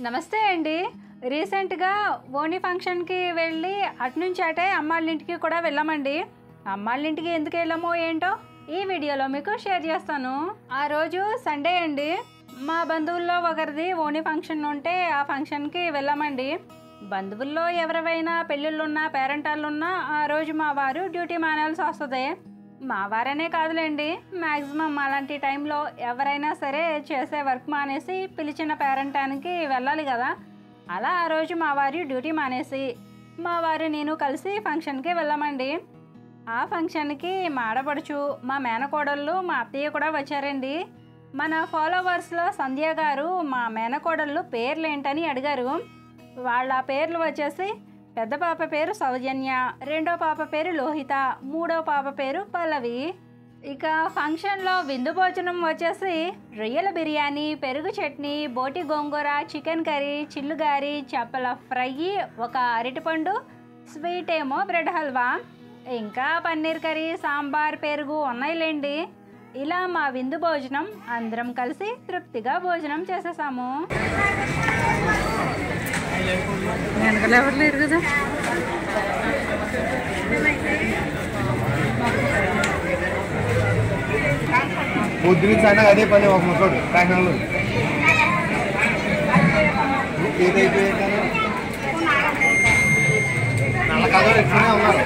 నమస్తే అండి రీసెంట్గా ఓణి ఫంక్షన్కి వెళ్ళి అటు నుంచి అటే అమ్మాళ్ళ ఇంటికి కూడా వెళ్ళామండి అమ్మాళ్ళ ఇంటికి ఎందుకు వెళ్ళామో ఏంటో ఈ వీడియోలో మీకు షేర్ చేస్తాను ఆ రోజు సండే అండి మా బంధువుల్లో ఒకరిది ఓణి ఫంక్షన్ ఉంటే ఆ ఫంక్షన్కి వెళ్ళామండి బంధువుల్లో ఎవరివైనా పెళ్ళిళ్ళున్నా పేరెంటాళ్ళున్నా ఆ రోజు మా వారు డ్యూటీ మానాల్సి వస్తుంది మా వారనే కాదులేండి మ్యాక్సిమం అలాంటి టైంలో ఎవరైనా సరే చేసే వర్క్ మానేసి పిలిచిన పేరెంటానికి వెళ్ళాలి కదా అలా ఆ రోజు మా వారి డ్యూటీ మానేసి మా వారు నేను కలిసి ఫంక్షన్కి వెళ్ళామండి ఆ ఫంక్షన్కి మా ఆడపడుచు మా మేనకోడళ్ళు మా అత్తయ్య కూడా వచ్చారండి మన ఫాలోవర్స్లో సంధ్య గారు మా మేనకోడళ్ళు పేర్లు ఏంటని అడిగారు వాళ్ళ పేర్లు వచ్చేసి పెద్ద పాప పేరు సౌజన్య రెండో పాప పేరు లోహిత మూడో పాప పేరు పల్లవి ఇక ఫంక్షన్లో విందు భోజనం వచ్చేసి రొయ్యల బిర్యానీ పెరుగు చట్నీ బోటి గోంగూర చికెన్ కర్రీ చిల్లుగారి చేపల ఫ్రై ఒక అరటిపండు స్వీట్ ఏమో బ్రెడ్ హల్వా ఇంకా పన్నీర్ కర్రీ సాంబార్ పెరుగు ఉన్నాయిలేండి ఇలా మా విందు భోజనం అందరం కలిసి తృప్తిగా భోజనం చేసేసాము వెనకాల ఎవరు లేరు కదా పొద్దు నుంచి అన్న అదే పని ఒక ముసోడు కాకినాడలో ఏదైతే నల్ల కలర్ ఎక్కువనే ఉన్నారు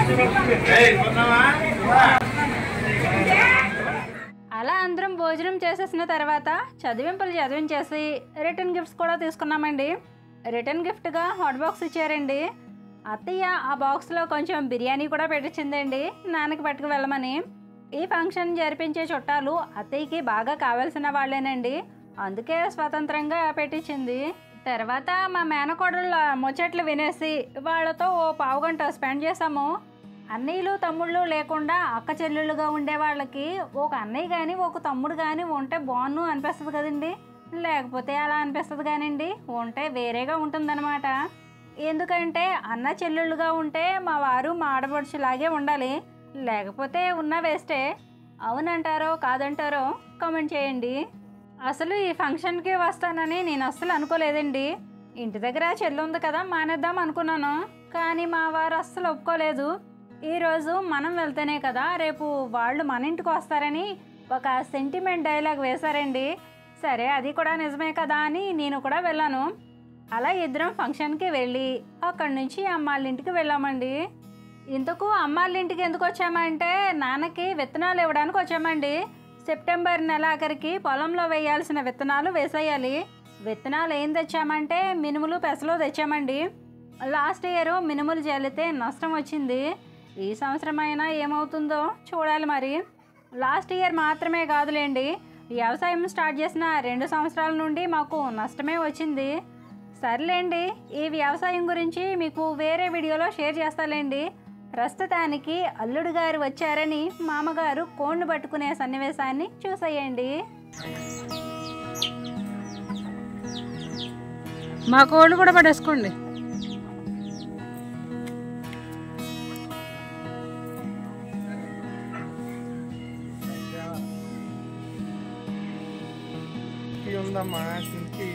అలా అందరం భోజనం చేసేసిన తర్వాత చదివింపులు చదివించేసి రిటర్న్ గిఫ్ట్స్ కూడా తీసుకున్నామండి రిటర్న్ గిఫ్ట్గా హాట్ బాక్స్ ఇచ్చారండి అత్తయ్య ఆ బాక్స్లో కొంచెం బిర్యానీ కూడా పెట్టించిందండి నాన్నకి పట్టుకు వెళ్ళమని ఈ ఫంక్షన్ జరిపించే చుట్టాలు అత్తయ్యకి బాగా కావాల్సిన వాళ్ళేనండి అందుకే స్వతంత్రంగా పెట్టించింది తర్వాత మా మేనకోడళ్ళ ముచ్చట్లు వినేసి వాళ్ళతో ఓ పావుగంట స్పెండ్ చేసాము అన్నయ్యలు తమ్ముళ్ళు లేకుండా అక్క చెల్లెళ్ళుగా ఉండే వాళ్ళకి ఒక అన్నయ్య కానీ ఒక తమ్ముడు కానీ ఉంటే బాగున్ను అనిపిస్తుంది కదండి లేకపోతే అలా అనిపిస్తుంది కానివ్వండి ఉంటే వేరేగా ఉంటుందన్నమాట ఎందుకంటే అన్న చెల్లెళ్ళుగా ఉంటే మా వారు మా ఆడపడుచులాగే ఉండాలి లేకపోతే ఉన్న వేస్టే అవునంటారో కాదంటారో కామెంట్ చేయండి అసలు ఈ ఫంక్షన్కి వస్తానని నేను అస్సలు అనుకోలేదండి ఇంటి దగ్గర చెల్లి ఉంది కదా మానేద్దాం అనుకున్నాను కానీ మా వారు అస్సలు ఒప్పుకోలేదు ఈరోజు మనం వెళ్తేనే కదా రేపు వాళ్ళు మన ఇంటికి వస్తారని ఒక సెంటిమెంట్ డైలాగ్ వేశారండి సరే అది కూడా నిజమే కదా అని నేను కూడా వెళ్ళాను అలా ఇద్దరం ఫంక్షన్కి వెళ్ళి అక్కడి నుంచి అమ్మాళ్ళ ఇంటికి వెళ్ళామండి ఇంతకు అమ్మాళ్ళ ఇంటికి ఎందుకు వచ్చామంటే నాన్నకి విత్తనాలు ఇవ్వడానికి వచ్చామండి సెప్టెంబర్ నెలాఖరికి పొలంలో వేయాల్సిన విత్తనాలు వేసేయాలి విత్తనాలు ఏం తెచ్చామంటే మినుములు పెసలు తెచ్చామండి లాస్ట్ ఇయర్ మినుములు జల్లితే నష్టం వచ్చింది ఈ సంవత్సరం అయినా ఏమవుతుందో చూడాలి మరి లాస్ట్ ఇయర్ మాత్రమే కాదులేండి వ్యవసాయం స్టార్ట్ చేసిన రెండు సంవత్సరాల నుండి మాకు నష్టమే వచ్చింది సర్లేండి ఈ వ్యవసాయం గురించి మీకు వేరే వీడియోలో షేర్ చేస్తాలేండి ప్రస్తుతానికి అల్లుడు గారు వచ్చారని మామగారు కోణ్ణు పట్టుకునే సన్నివేశాన్ని చూసేయండి మా కోళ్ళు కూడా పడేసుకోండి సింకి ఉందమ్మా సింకి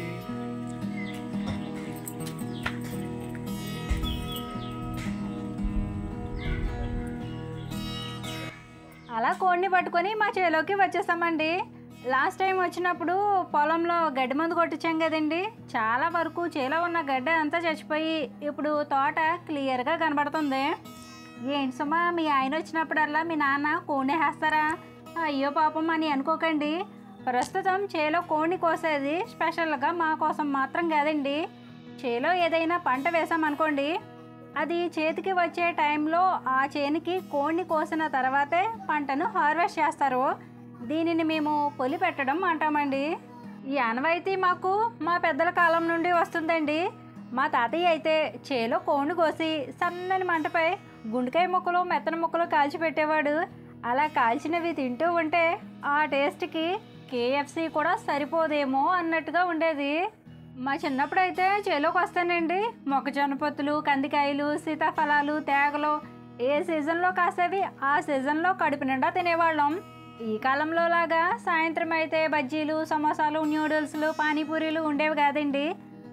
అలా కోడిని పట్టుకొని మా చేలోకి వచ్చేసామండి లాస్ట్ టైం వచ్చినప్పుడు పొలంలో గడ్డి మందు కొట్టించాం కదండి చాలా వరకు చేలో ఉన్న గడ్డ అంతా చచ్చిపోయి ఇప్పుడు తోట క్లియర్గా కనబడుతుంది ఏంటి సుమా మీ ఆయన వచ్చినప్పుడల్లా మీ నాన్న కోడిని వేస్తారా అయ్యో పాపం అని అనుకోకండి ప్రస్తుతం చేలో కోడిని కోసేది స్పెషల్గా మా కోసం మాత్రం కాదండి చేలో ఏదైనా పంట వేసామనుకోండి అది చేతికి వచ్చే టైంలో ఆ చేనికి కోడిని కోసిన తర్వాతే పంటను హార్వెస్ట్ చేస్తారు దీనిని మేము పొలి పెట్టడం అంటామండి ఈ ఆనవాయితీ మాకు మా పెద్దల కాలం నుండి వస్తుందండి మా తాతయ్య అయితే చేలో కోడిని కోసి సన్నని మంటపై గుండెకాయ ముక్కలు మెత్తన ముక్కలు కాల్చి పెట్టేవాడు అలా కాల్చినవి తింటూ ఉంటే ఆ టేస్ట్కి కేఎఫ్సి కూడా సరిపోదేమో అన్నట్టుగా ఉండేది మా చిన్నప్పుడు అయితే చేలోకి వస్తానండి మొక్కజొన్న పొత్తులు కందికాయలు సీతాఫలాలు తేగలు ఏ సీజన్లో కాసేవి ఆ సీజన్లో కడుపు నిండా తినేవాళ్ళం ఈ కాలంలో లాగా సాయంత్రం అయితే బజ్జీలు సమోసాలు న్యూడిల్స్లు పానీపూరీలు ఉండేవి కాదండి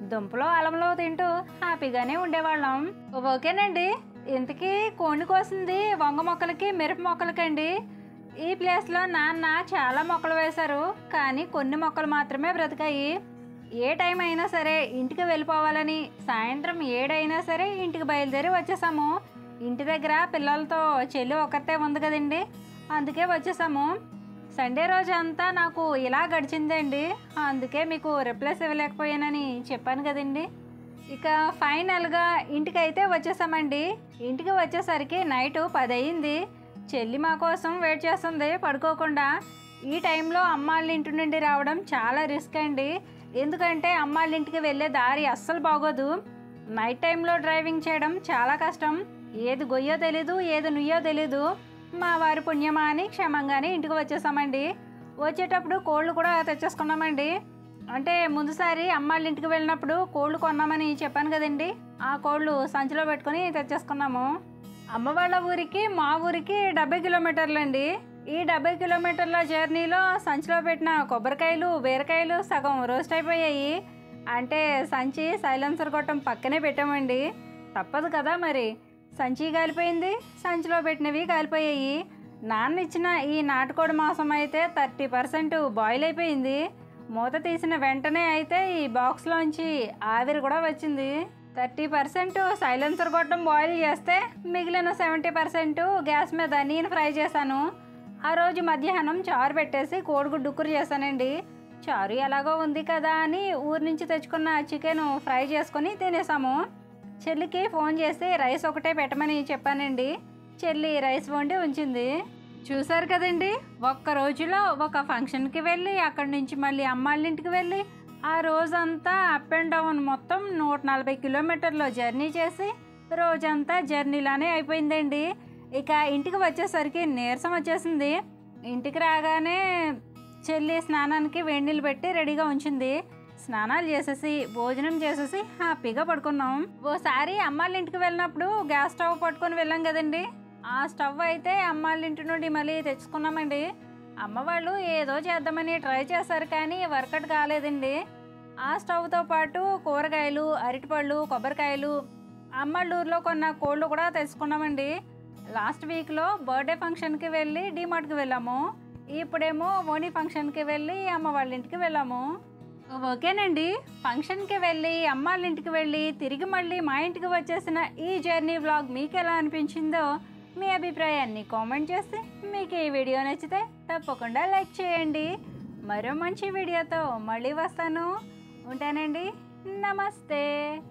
దుంపలు అలంలో తింటూ హ్యాపీగానే ఉండేవాళ్ళం ఓకేనండి ఇంతకీ కోండి కోసింది వంగ మొక్కలకి మిరప మొక్కలకండి ఈ ప్లేస్లో నాన్న చాలా మొక్కలు వేశారు కానీ కొన్ని మొక్కలు మాత్రమే బ్రతికాయి ఏ టైం అయినా సరే ఇంటికి వెళ్ళిపోవాలని సాయంత్రం ఏడైనా సరే ఇంటికి బయలుదేరి వచ్చేసాము ఇంటి దగ్గర పిల్లలతో చెల్లి ఒకతే ఉంది కదండి అందుకే వచ్చేసాము సండే రోజు అంతా నాకు ఇలా గడిచిందండి అందుకే మీకు రిప్లైస్ ఇవ్వలేకపోయానని చెప్పాను కదండి ఇక ఫైనల్గా ఇంటికైతే వచ్చేసామండి ఇంటికి వచ్చేసరికి నైట్ పది అయింది చెల్లి మా కోసం వెయిట్ చేస్తుంది పడుకోకుండా ఈ టైంలో అమ్మాళ్ళ ఇంటి నుండి రావడం చాలా రిస్క్ అండి ఎందుకంటే అమ్మాళ్ళ ఇంటికి వెళ్ళే దారి అస్సలు బాగోదు నైట్ టైంలో డ్రైవింగ్ చేయడం చాలా కష్టం ఏది గొయ్యో తెలీదు ఏది నుయ్యో తెలీదు మా వారి పుణ్యమా అని క్షేమంగానే ఇంటికి వచ్చేసామండి వచ్చేటప్పుడు కోళ్ళు కూడా తెచ్చేసుకున్నామండి అంటే ముందుసారి అమ్మాళ్ళ ఇంటికి వెళ్ళినప్పుడు కోళ్ళు కొన్నామని చెప్పాను కదండి ఆ కోళ్ళు సంచిలో పెట్టుకొని తెచ్చేసుకున్నాము అమ్మ వాళ్ళ ఊరికి మా ఊరికి డెబ్బై కిలోమీటర్లు అండి ఈ డెబ్బై కిలోమీటర్ల జర్నీలో సంచిలో పెట్టిన కొబ్బరికాయలు బీరకాయలు సగం రోస్ట్ అయిపోయాయి అంటే సంచి సైలెన్సర్ కొట్టం పక్కనే పెట్టామండి తప్పదు కదా మరి సంచి కాలిపోయింది సంచిలో పెట్టినవి కాలిపోయాయి నాన్న ఇచ్చిన ఈ నాటుకోడి మాంసం అయితే థర్టీ పర్సెంట్ బాయిల్ అయిపోయింది మూత తీసిన వెంటనే అయితే ఈ బాక్స్లోంచి ఆవిరి కూడా వచ్చింది థర్టీ పర్సెంట్ సైలెన్సర్ గొట్టం బాయిల్ చేస్తే మిగిలిన సెవెంటీ పర్సెంట్ గ్యాస్ మీద నేను ఫ్రై చేశాను ఆ రోజు మధ్యాహ్నం చారు పెట్టేసి కోడిగుడ్డు ఉక్కురు చేశానండి చారు ఎలాగో ఉంది కదా అని ఊరి నుంచి తెచ్చుకున్న చికెన్ ఫ్రై చేసుకొని తినేసాము చెల్లికి ఫోన్ చేసి రైస్ ఒకటే పెట్టమని చెప్పానండి చెల్లి రైస్ వండి ఉంచింది చూసారు కదండి ఒక్క రోజులో ఒక ఫంక్షన్కి వెళ్ళి అక్కడి నుంచి మళ్ళీ అమ్మాళ్ళ ఇంటికి వెళ్ళి ఆ రోజంతా అప్ అండ్ డౌన్ మొత్తం నూట నలభై కిలోమీటర్లు జర్నీ చేసి రోజంతా జర్నీలానే అయిపోయిందండి ఇక ఇంటికి వచ్చేసరికి నీరసం వచ్చేసింది ఇంటికి రాగానే చెల్లి స్నానానికి వేడి నీళ్ళు పెట్టి రెడీగా ఉంచింది స్నానాలు చేసేసి భోజనం చేసేసి హ్యాపీగా పడుకున్నాం ఓసారి అమ్మాళ్ళ ఇంటికి వెళ్ళినప్పుడు గ్యాస్ స్టవ్ పట్టుకొని వెళ్ళాం కదండి ఆ స్టవ్ అయితే అమ్మాళ్ళ ఇంటి నుండి మళ్ళీ తెచ్చుకున్నామండి అమ్మ వాళ్ళు ఏదో చేద్దామని ట్రై చేశారు కానీ వర్కౌట్ కాలేదండి ఆ స్టవ్తో పాటు కూరగాయలు అరటిపళ్ళు కొబ్బరికాయలు అమ్మళ్ళూరులో కొన్న కోళ్ళు కూడా తెచ్చుకున్నామండి లాస్ట్ వీక్లో బర్త్డే ఫంక్షన్కి వెళ్ళి డిమార్ట్కి వెళ్ళాము ఇప్పుడేమో ఓణి ఫంక్షన్కి వెళ్ళి అమ్మ వాళ్ళ ఇంటికి వెళ్ళాము ఓకేనండి ఫంక్షన్కి వెళ్ళి అమ్మ వాళ్ళ ఇంటికి వెళ్ళి తిరిగి మళ్ళీ మా ఇంటికి వచ్చేసిన ఈ జర్నీ వ్లాగ్ మీకు ఎలా అనిపించిందో మీ అభిప్రాయాన్ని కామెంట్ చేసి మీకు ఈ వీడియో నచ్చితే తప్పకుండా లైక్ చేయండి మరో మంచి వీడియోతో మళ్ళీ వస్తాను ఉంటానండి నమస్తే